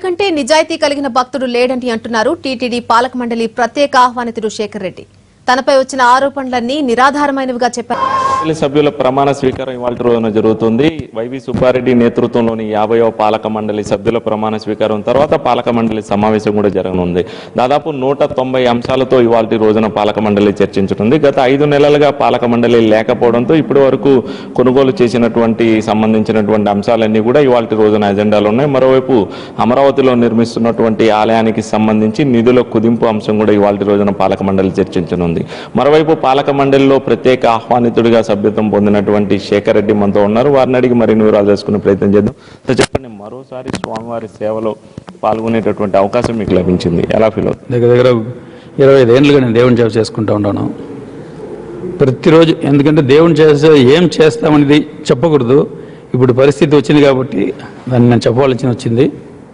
తనకంటే నిజాయితీ కలిగిన భక్తుడు లేడని అంటున్నారు టీటీడీ పాలక మండలి ప్రత్యేక ఆహ్వానితుడు శేఖర్ రెడ్డి తనపై వచ్చిన ఆరోపణలన్నీ నిరాధారమైనవిగా చెప్పారు మండలి సభ్యుల ప్రమాణ స్వీకారం ఇవాళ రోజున జరుగుతుంది వైవి సుబ్బారెడ్డి నేతృత్వంలోని యాభైవ పాలక మండలి సభ్యుల ప్రమాణ స్వీకారం తర్వాత పాలక మండలి సమావేశం కూడా జరగనుంది దాదాపు నూట తొంభై అంశాలతో ఇవాళ రోజున పాలక మండలి చర్చించనుంది గత ఐదు నెలలుగా పాలక మండలి లేకపోవడంతో ఇప్పటి వరకు కొనుగోలు చేసినటువంటి సంబంధించినటువంటి అంశాలన్నీ కూడా ఇవాళ రోజున ఎజెండాలో ఉన్నాయి మరోవైపు అమరావతిలో నిర్మిస్తున్నటువంటి ఆలయానికి సంబంధించి నిధుల కుదింపు అంశం కూడా ఇవాళ రోజున పాలక మండలి చర్చించనుంది మరోవైపు పాలక మండలిలో ప్రత్యేక ఆహ్వానితుడిగా సభ్యత్వం పొందినటువంటి శేఖర్ రెడ్డి మనతో ఉన్నారు వారిని అడిగి మరిన్ని వివరాలు తెలుసుకునే ప్రయత్నం చేద్దాం సో చెప్పండి మరోసారి స్వామివారి సేవలో పాల్గొనేటటువంటి అవకాశం మీకు లభించింది ఎలా ఫీల్ అవుతుంది దగ్గర దగ్గర ఇరవై ఐదు ఏళ్ళుగా నేను దేవుని సేవ చేసుకుంటూ ఉన్నాను ప్రతిరోజు ఎందుకంటే దేవుని చేసే ఏం చేస్తామనేది చెప్పకూడదు ఇప్పుడు పరిస్థితి వచ్చింది కాబట్టి దాన్ని నేను చెప్పవలసి వచ్చింది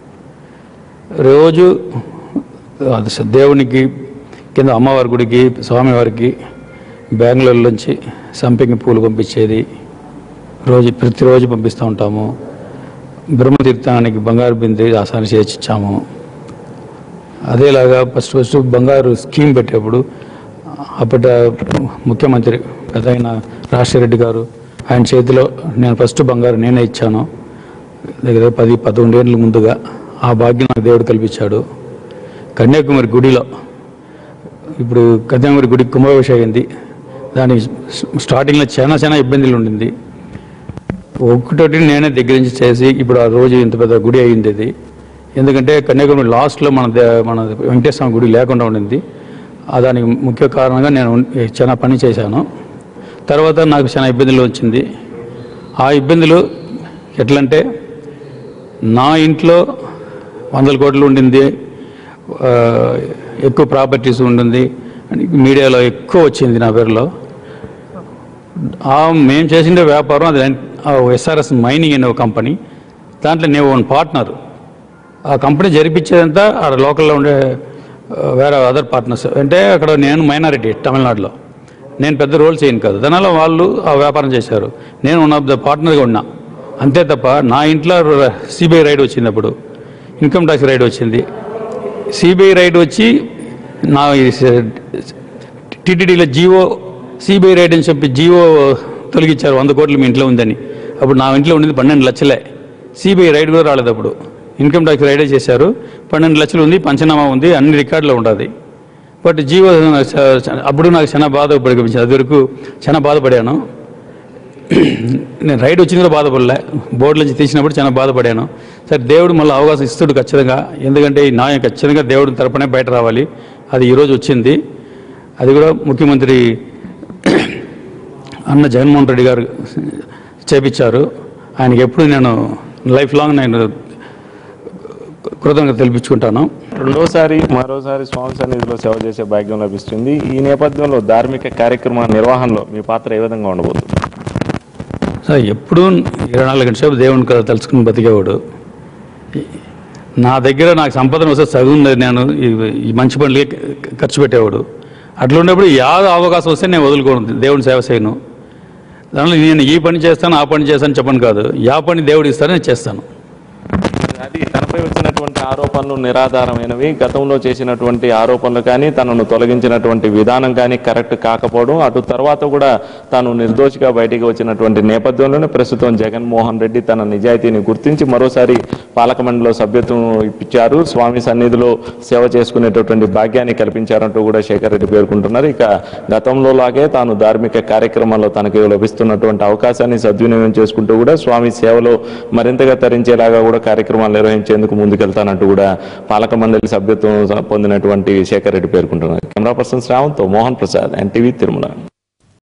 రోజు అది స- దేవునికి కింద అమ్మవారి గుడికి స్వామివారికి బెంగళూరు నుంచి సంపింగి పూలు పంపించేది రోజు ప్రతిరోజు పంపిస్తూ ఉంటాము బ్రహ్మతీర్థానికి బంగారు బిందె ఆసాన్ని చేర్చిచ్చాము అదేలాగా ఫస్ట్ ఫస్ట్ బంగారు స్కీమ్ పెట్టేప్పుడు అప్పటి ముఖ్యమంత్రి పెద్దయిన రాజశేఖరెడ్డి గారు ఆయన చేతిలో నేను ఫస్ట్ బంగారు నేనే ఇచ్చాను దగ్గర పది పదకొండు ఏళ్ళ ముందుగా ఆ భాగ్యం నాకు దేవుడు కల్పించాడు కన్యాకుమారి గుడిలో ఇప్పుడు కన్యాకుమారి గుడి కుంభాభిషేకం అయింది దాని స్టార్టింగ్లో చాలా చాలా ఇబ్బందులు ఉండింది ఒక్కటొకటి నేనే దగ్గర నుంచి చేసి ఇప్పుడు ఆ రోజు ఇంత పెద్ద గుడి అయింది అది ఎందుకంటే కన్యాకుమారి లాస్ట్లో మన దే- మన వెంకటేశ్వర స్వామి గుడి లేకుండా ఉండింది ఆ దానికి ముఖ్య కారణంగా నేను ఉన్- చాలా పని చేశాను తర్వాత నాకు చాలా ఇబ్బందులు వచ్చింది ఆ ఇబ్బందులు ఎట్లంటే నా ఇంట్లో వందల కోట్లు ఉండింది ఆ, ఎక్కువ ప్రాపర్టీస్ ఉండింది అని మీడియాలో ఎక్కువ వచ్చింది నా పేరులో ఆ మేము చేసిన వ్యాపారం అది ఎస్ఆర్ఎస్ మైనింగ్ అనే ఒక కంపెనీ దాంట్లో నేను వన్ పార్ట్నర్ ఆ కంపెనీ జరిపించేదంతా ఆ లోకల్లో ఉండే ఆ, వేరే అదర్ పార్ట్నర్స్ అంటే అక్కడ నేను మైనారిటీ తమిళనాడులో నేను పెద్ద రోల్ చేయను కాదు దానివల్ల వాళ్ళు ఆ వ్యాపారం చేశారు నేను వన్ ఆఫ్ ద పార్ట్నర్గా ఉన్నా అంతే తప్ప నా ఇంట్లో సిబిఐ రైడ్ వచ్చింది అప్పుడు ఇన్కమ్ ట్యాక్స్ రైడ్ వచ్చింది సిబిఐ రైడ్ వచ్చి నా టీటీడీలో జీవో సిబిఐ రైడ్ అని చెప్పి జీవో తొలగించారు వంద కోట్లు మీ ఇంట్లో ఉందని అప్పుడు నా ఇంట్లో ఉండేది పన్నెండు లక్షలే సిబిఐ రైడ్ కూడా రాలేదు అప్పుడు ఇన్కమ్ ట్యాక్స్ రైడే చేశారు పన్నెండు లక్షలు ఉంది పంచనామా ఉంది అన్ని రికార్డులో ఉంటుంది బట్ జీవో అప్పుడు నాకు చాలా బాధ పడిపించింది అది వరకు చాలా బాధపడాను నేను రైడ్ వచ్చింది కూడా బాధపడలే బోర్డు నుంచి తీసినప్పుడు చాలా బాధపడాను సరే దేవుడు మళ్ళీ అవకాశం ఇస్తాడు ఖచ్చితంగా ఎందుకంటే ఈ న్యాయం ఖచ్చితంగా దేవుడి తరపునే బయట రావాలి అది ఈరోజు వచ్చింది అది కూడా ముఖ్యమంత్రి అన్న జగన్మోహన్ రెడ్డి గారు చేపించారు ఆయనకి ఎప్పుడు నేను లైఫ్ లాంగ్ నేను కృతజ్ఞత తెలిపించుకుంటాను రెండోసారి మరోసారి స్వామి సన్నిధిలో సేవ చేసే భాగ్యం లభిస్తుంది ఈ నేపథ్యంలో ధార్మిక కార్యక్రమాల నిర్వహణలో మీ పాత్ర ఏ విధంగా ఉండబోతుంది సార్ ఎప్పుడూ ఇరవై నాలుగు గంటల సేపు దేవుని కథ తలుచుకుని బతికేవాడు నా దగ్గర నాకు సంపదన వస్తే సగం నేను ఈ- ఈ మంచి పనులకి ఖర్చు పెట్టేవాడు అట్లా ఉన్నప్పుడు యా అవకాశం వస్తే నేను వదులుకోను దేవుని సేవ చేయను దానిలో నేను ఈ పని చేస్తాను ఆ పని చేస్తాను చెప్పను కాదు యా పని దేవుడు ఇస్తాను నేను చేస్తాను అది తనపై వచ్చినటువంటి ఆరోపణలు నిరాధారమైనవి గతంలో చేసినటువంటి ఆరోపణలు కానీ తనను తొలగించినటువంటి విధానం కానీ కరెక్ట్ కాకపోవడం అటు తర్వాత కూడా తాను నిర్దోషిగా బయటికి వచ్చినటువంటి నేపథ్యంలోనే ప్రస్తుతం జగన్మోహన్ రెడ్డి తన నిజాయితీని గుర్తించి మరోసారి పాలక మండలిలో సభ్యత్వం ఇప్పించారు స్వామి సన్నిధిలో సేవ చేసుకునేటటువంటి భాగ్యాన్ని కల్పించారంటూ కూడా శేఖర్ రెడ్డి పేర్కొంటున్నారు ఇక గతంలో లాగే తాను ధార్మిక కార్యక్రమాల్లో తనకు లభిస్తున్నటువంటి అవకాశాన్ని సద్వినియోగం చేసుకుంటూ కూడా స్వామి సేవలో మరింతగా తరించేలాగా కూడా కార్యక్రమాలు నిర్వహించేందుకు ముందుకెళ్తానంటూ కూడా పాలక మండలి సభ్యత్వం పొందినటువంటి శేఖర్ రెడ్డి పేర్కొంటున్నారు కెమెరా పర్సన్ శ్రావంత్తో మోహన్ ప్రసాద్ ఎన్టీవీ తిరుమల